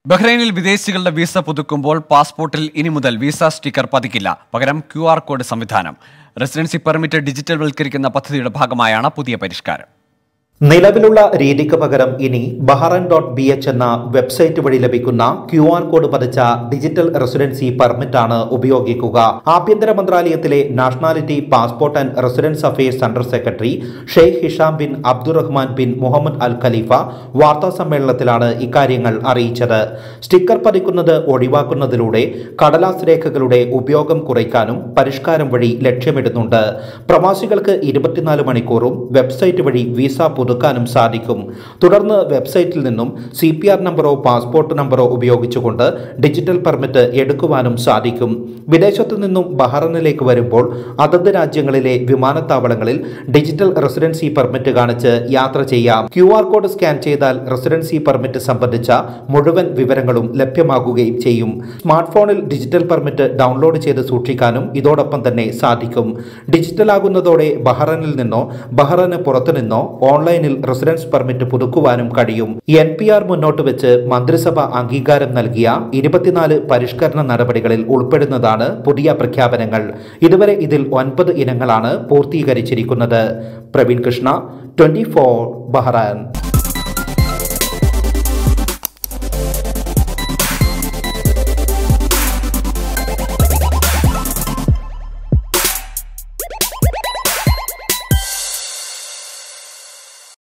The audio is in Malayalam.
ബഹ്റൈനിൽ വിദേശികളുടെ വീസ പുതുക്കുമ്പോൾ പാസ്പോർട്ടിൽ ഇനി മുതൽ വീസ സ്റ്റിക്കർ പതിക്കില്ല പകരം ക്യു ആർ കോഡ് സംവിധാനം റെസിഡൻസി പെർമിറ്റ് ഡിജിറ്റൽ വൽക്കരിക്കുന്ന പദ്ധതിയുടെ ഭാഗമായാണ് പുതിയ പരിഷ്കാരം നിലവിലുള്ള രീതിക്ക് പകരം ഇനി ബഹറൻ ഡോട്ട് ബി എച്ച് എന്ന വെബ്സൈറ്റ് വഴി ലഭിക്കുന്ന ക്യു ആർ കോഡ് പതിച്ച ഡിജിറ്റൽ റെസിഡൻസി പെർമിറ്റ് ആണ് ഉപയോഗിക്കുക ആഭ്യന്തര മന്ത്രാലയത്തിലെ nationality passport and residence affairs under secretary Sheikh Hisham bin Abdurahman bin Muhammad al Khalifa വാർത്താ സമ്മേളനത്തിലാണ് ഇക്കാര്യങ്ങൾ അറിയിച്ചത് സ്റ്റിക്കർ പതിക്കുന്നത് ഒഴിവാക്കുന്നതിലൂടെ കടലാസ് രേഖകളുടെ ഉപയോഗം കുറയ്ക്കാനും പരിഷ്കാരം വഴി ലക്ഷ്യമിടുന്നുണ്ട് പ്രവാസികൾക്ക് ഇരുപത്തിനാല് മണിക്കൂറും വെബ്സൈറ്റ് വഴി വീസ പുതുക്കാനും സാധിക്കും തുടർന്ന് വെബ്സൈറ്റിൽ നിന്നും സി പി ആർ നമ്പറോ പാസ്പോർട്ട് നമ്പറോ ഉപയോഗിച്ചുകൊണ്ട് ഡിജിറ്റൽ പെർമിറ്റ് എടുക്കുവാനും സാധിക്കും വിദേശത്തു നിന്നും ബഹ്റൈനിലേക്ക് വരുമ്പോൾ അതത് രാജ്യങ്ങളിലെ വിമാനത്താവളങ്ങളിൽ ഡിജിറ്റൽ റെസിഡൻസി പെർമിറ്റ് കാണിച്ച് യാത്ര ചെയ്യാം ക്യു ആർ കോഡ് സ്കാൻ ചെയ്താൽ റെസിഡൻസി പെർമിറ്റ് സംബന്ധിച്ച മുഴുവൻ വിവരങ്ങളും ലഭ്യമാകുകയും ചെയ്യും സ്മാർട്ട് ഫോണിൽ ഡിജിറ്റൽ പെർമിറ്റ് ഡൗൺലോഡ് ചെയ്ത് സൂക്ഷിക്കാനും ഇതോടൊപ്പം തന്നെ സാധിക്കും ഡിജിറ്റൽ ആകുന്നതോടെ ബഹ്റൈനിൽ നിന്നോ ബഹ്റൈന് പുറത്തു നിന്നോ ഓൺലൈനിൽ റെസിഡൻസ് പെർമിറ്റ് പുതുക്കുവാനും കഴിയും എൻ പി ആർ മുന്നോട്ട് വെച്ച് മന്ത്രിസഭ അംഗീകാരം നൽകിയ ഇരുപത്തിനാല് പരിഷ്കരണ നടപടികളിൽ ഉൾപ്പെടുന്നതാണ് പുതിയ പ്രഖ്യാപനങ്ങൾ ഇതുവരെ ഇതിൽ ഒൻപത് ഇനങ്ങളാണ് പൂർത്തീകരിച്ചിരിക്കുന്നത് Praveen Krishna twenty four Bahrain